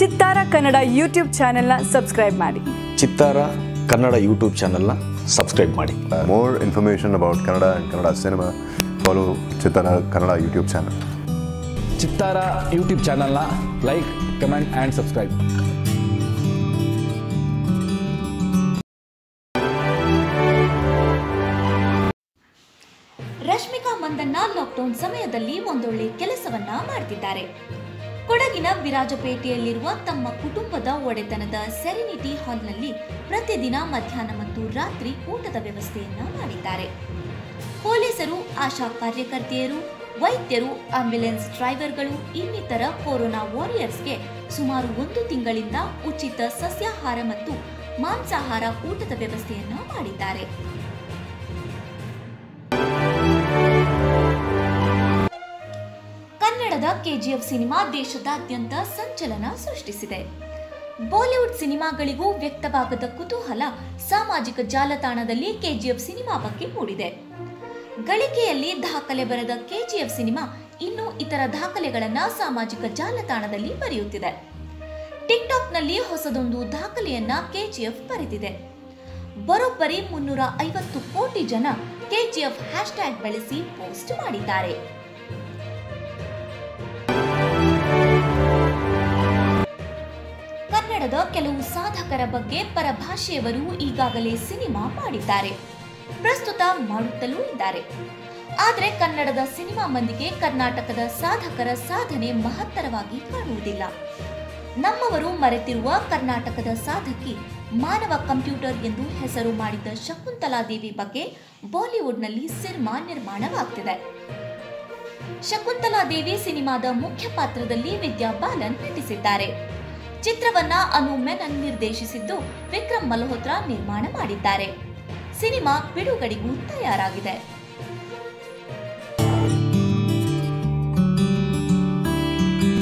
ಚಿತ್ತಾರ ಕನ್ನಡ ಯೂಟ್ಯೂಬ್ ಚಾನೆಲ್ನ ಸಬ್ಸ್ಕ್ರೈಬ್ ಮಾಡಿ ಚಿತ್ತಾರ ಕನ್ನಡ ಯೂಟ್ಯೂಬ್ ಚಾನಲ್ನ ಸಬ್ಸ್ಕ್ರೈಬ್ ಮಾಡಿ more information about Kannada and Kannada cinema, follow Chitara Kannada YouTube channel. Chittara YouTube ಚಾನಲ್ನ like comment and subscribe Rashmika Mandanna lockdown ಸಮಯದಲ್ಲಿ ಒಂದೊಳ್ಳೆ ಕೆಲಸವನ್ನ ಮಾಡ್ತಿದ್ದಾರೆ ಕೊಡಗಿನ ವಿರಾಜಪೇಟೆಯಲ್ಲಿರುವ ತಮ್ಮ ಕುಟುಂಬದ ಒಡೆತನದ ಸೆರೆನಿಟಿ ಹಾಲ್ನಲ್ಲಿ ಪ್ರತಿದಿನ ಮಧ್ಯಾಹ್ನ ಮತ್ತು ರಾತ್ರಿ ಊಟದ ವ್ಯವಸ್ಥೆಯನ್ನ ಮಾಡಿದ್ದಾರೆ ಪೊಲೀಸರು ಆಶಾ ಕಾರ್ಯಕರ್ತೆಯರು ವೈದ್ಯರು ಆಂಬ್ಯುಲೆನ್ಸ್ ಡ್ರೈವರ್ಗಳು ಇನ್ನಿತರ ಕೊರೋನಾ ವಾರಿಯರ್ಸ್ಗೆ ಸುಮಾರು ಒಂದು ತಿಂಗಳಿಂದ ಉಚಿತ ಸಸ್ಯಾಹಾರ ಮತ್ತು ಮಾಂಸಾಹಾರ ಊಟದ ವ್ಯವಸ್ಥೆಯನ್ನ ಮಾಡಿದ್ದಾರೆ ಕನ್ನಡದ ಕೆಜಿಎಫ್ ಸಿನಿಮಾ ದೇಶದಾದ್ಯಂತ ಸಂಚಲನ ಸೃಷ್ಟಿಸಿದೆ ಬಾಲಿವುಡ್ ಸಿನಿಮಾಗಳಿಗೂ ವ್ಯಕ್ತವಾಗದ ಕುತೂಹಲ ಸಾಮಾಜಿಕ ಜಾಲತಾಣದಲ್ಲಿ ಕೆಜಿಎಫ್ ಸಿನಿಮಾ ಬಗ್ಗೆ ಮೂಡಿದೆ ಗಳಿಕೆಯಲ್ಲಿ ದಾಖಲೆ ಬರೆದ ಕೆಜಿಎಫ್ ಸಿನಿಮಾ ಇನ್ನು ಇತರ ದಾಖಲೆಗಳನ್ನ ಸಾಮಾಜಿಕ ಜಾಲತಾಣದಲ್ಲಿ ಬರೆಯುತ್ತಿದೆ ಟಿಕ್ಟಾಕ್ನಲ್ಲಿ ಹೊಸದೊಂದು ದಾಖಲೆಯನ್ನ ಕೆಜಿಎಫ್ ಬರೆದಿದೆ ಬರೋಬ್ಬರಿ ಮುನ್ನೂರ ಐವತ್ತು ಕೋಟಿ ಜನ ಕೆಜಿಎಫ್ ಹ್ಯಾಶ್ಟ್ಯಾಗ್ ಬಳಸಿ ಪೋಸ್ಟ್ ಮಾಡಿದ್ದಾರೆ ಕನ್ನಡದ ಕೆಲವು ಸಾಧಕರ ಬಗ್ಗೆ ಪರಭಾಷೆಯವರು ಈಗಾಗಲೇ ಸಿನಿಮಾ ಮಾಡಿದ್ದಾರೆ ಪ್ರಸ್ತುತ ಮಾಡುತ್ತಲೂ ಇದ್ದಾರೆ ಆದರೆ ಕನ್ನಡದ ಸಿನಿಮಾ ಮಂದಿಗೆ ಕರ್ನಾಟಕದ ಸಾಧಕರ ಸಾಧನೆ ಮಹತ್ತರವಾಗಿ ಕಾಣುವುದಿಲ್ಲ ನಮ್ಮವರು ಮರೆತಿರುವ ಕರ್ನಾಟಕದ ಸಾಧಕಿ ಮಾನವ ಕಂಪ್ಯೂಟರ್ ಎಂದು ಹೆಸರು ಮಾಡಿದ್ದ ಶಕುಂತಲಾದೇವಿ ಬಗ್ಗೆ ಬಾಲಿವುಡ್ನಲ್ಲಿ ಸಿನಿಮಾ ನಿರ್ಮಾಣವಾಗ್ತಿದೆ ಶಕುಂತಲಾದೇವಿ ಸಿನಿಮಾದ ಮುಖ್ಯ ಪಾತ್ರದಲ್ಲಿ ವಿದ್ಯಾ ಬಾಲನ್ ನಟಿಸಿದ್ದಾರೆ ಚಿತ್ರವನ್ನ ಅನು ಮೆನನ್ ನಿರ್ದೇಶಿಸಿದ್ದು ವಿಕ್ರಮ್ ಮಲ್ಹೋತ್ರಾ ನಿರ್ಮಾಣ ಮಾಡಿದ್ದಾರೆ ಸಿನಿಮಾ ಬಿಡುಗಡೆಗೂ ತಯಾರಾಗಿದೆ